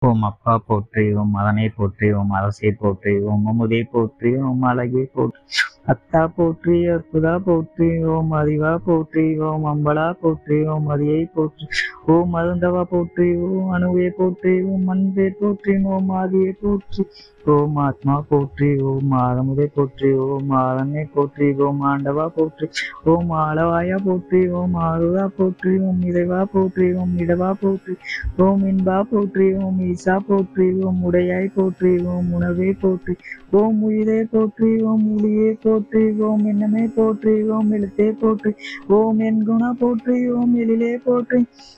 ஓம் அப்பா போற்றி ஓம் மதனை போற்றி ஓம் அரசை போற்றி ஓம் அமுதை போற்றி ஓம் அழகை போற்றி அத்தா போற்றி அற்புதா போற்றி ஓம் அறிவா போற்றி ஓம் அம்பலா போற்றி ஓம் அரியை போற்றி ஓம் அருந்தவா போற்றி ஓம் அணுவே போற்றி ஓம் அன்பே போற்றி ஓம் ஆதியை போற்றி ஓம் ஆத்மா போற்றி ஓம் ஆரமுதை போற்றி ஓம் ஆரண்யை போற்றி ஓம் ஆண்டவா போற்றி ஓம் ஆளவாயா போற்றி ஓம் ஆறுதா போற்றி ஓம் இறைவா போற்றி ஓம் இடவா போற்றி ஓம் இன்பா போற்றி ஓம் ஈசா போற்றி ஓம் உடையாய் போற்றி ஓம் உணவே போற்றி ஓம் உயிரே போற்றி ஓம் ஒளியே போற்றி ஓம் எண்ணமே போற்றி ஓம் எழுத்தே போற்றி ஓம் என் குணா போற்றி ஓம் எழிலே போற்றி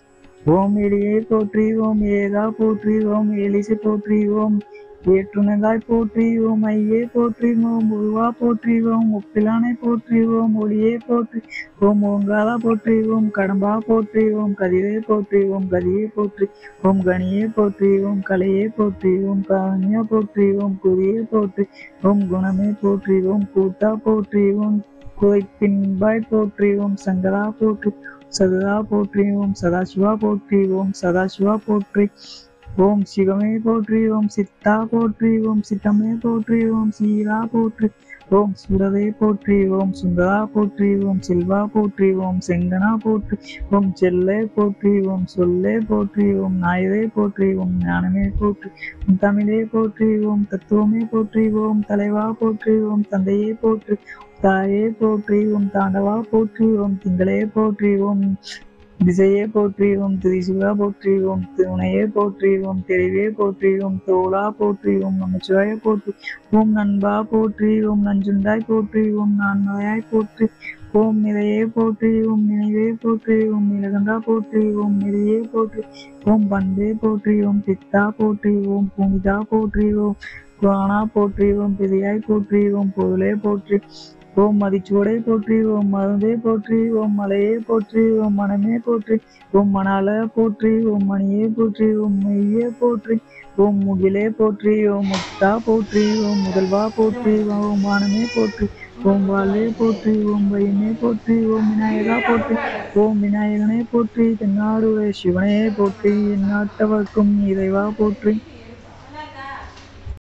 ஓம் எளியே போற்றி ஓம் ஏதா போற்றி ஓம் எலிசு போற்றி ஓம் ஏற்றுணதாய் போற்றி ஓம் ஐயே போற்றி ஓம் உருவா போற்றி ஓம் முப்பிலானை போற்றி ஓம் ஒளியே போற்றி ஓம் ஓங்காலா போற்றி ஓம் கடம்பா போற்றி ஓம் கதிரே போற்றி ஓம் கதியே போற்றி ஓம் கணியே போற்றி ஓம் கலையே போற்றி ஓம் காரண்யா போற்றி ஓம் குறியே போற்றி ஓம் குணமே போற்றி ஓம் கூட்டா போற்றி ஓம் குறைப்பின்பாய் போற்றி ஓம் சங்கரா போற்றி சதா போற்றி ஓம் சதாசிவா போற்றி ஓம் சதாசிவா போற்றி ஓம் சிவமே போற்றி ஓம் சித்தா போற்றி ஓம் சித்தமே போற்றி ஓம் சீரா போற்றி ஓம் சுரவே போற்றி ஓம் சுந்தரா போற்றி ஓம் செல்வா போற்றி ஓம் செங்கனா போற்றி ஓம் செல்லே போற்றி ஓம் சொல்லே போற்றி ஓம் நாயரே போற்றி ஓம் ஞானமே போற்றி ஓம் தமிழே போற்றி ஓம் தத்துவமே போற்றி ஓம் தலைவா போற்றி ஓம் தந்தையே போற்றி தாயே போற்றி ஓம் தாண்டவா போற்றி ஓம் திங்களே போற்றி ஓம் திசையே போற்றி ஓம் திரிசுகா போற்றி ஓம் துணையே போற்றி ஓம் தெளிவே போற்றி ஓம் தோளா போற்றி ஓம் நமச்சிவாய போற்றி ஓம் நண்பா போற்றி ஓம் நஞ்சுண்டாய் போற்றி ஓம் நான்மலையாய் போற்றி ஓம் நிறையே போற்றி ஓம் நினைவே போற்றி ஓம் நிலகண்டா போற்றி ஓம் நெறியே போற்றி ஓம் பண்பே போற்றி ஓம் பித்தா போற்றி ஓம் புனிதா போற்றி ஓம் குரானா போற்றி ஓம் பெரியாய் போற்றி ஓம் பொருளே போற்றி ஓம் மதிச்சுவடை போற்றி ஓம் மருந்தே போற்றி ஓம் மலையே போற்றி ஓம் மனமே போற்றி ஓம் மணால போற்றி ஓம் மணியே போற்றி ஓம் மெய்யே போற்றி ஓம் முகிலே போற்றி ஓம் முக்தா போற்றி ஓம் முதல்வா போற்றி ஓம் வானமே போற்றி ஓம் வாழ்வே போற்றி ஓம் வையமே போற்றி ஓம் விநாயகா போற்றி ஓம் விநாயகனே போற்றி தென்னாடுடைய சிவனே போற்றி எந்நாட்டவர்க்கும் இறைவா போற்றி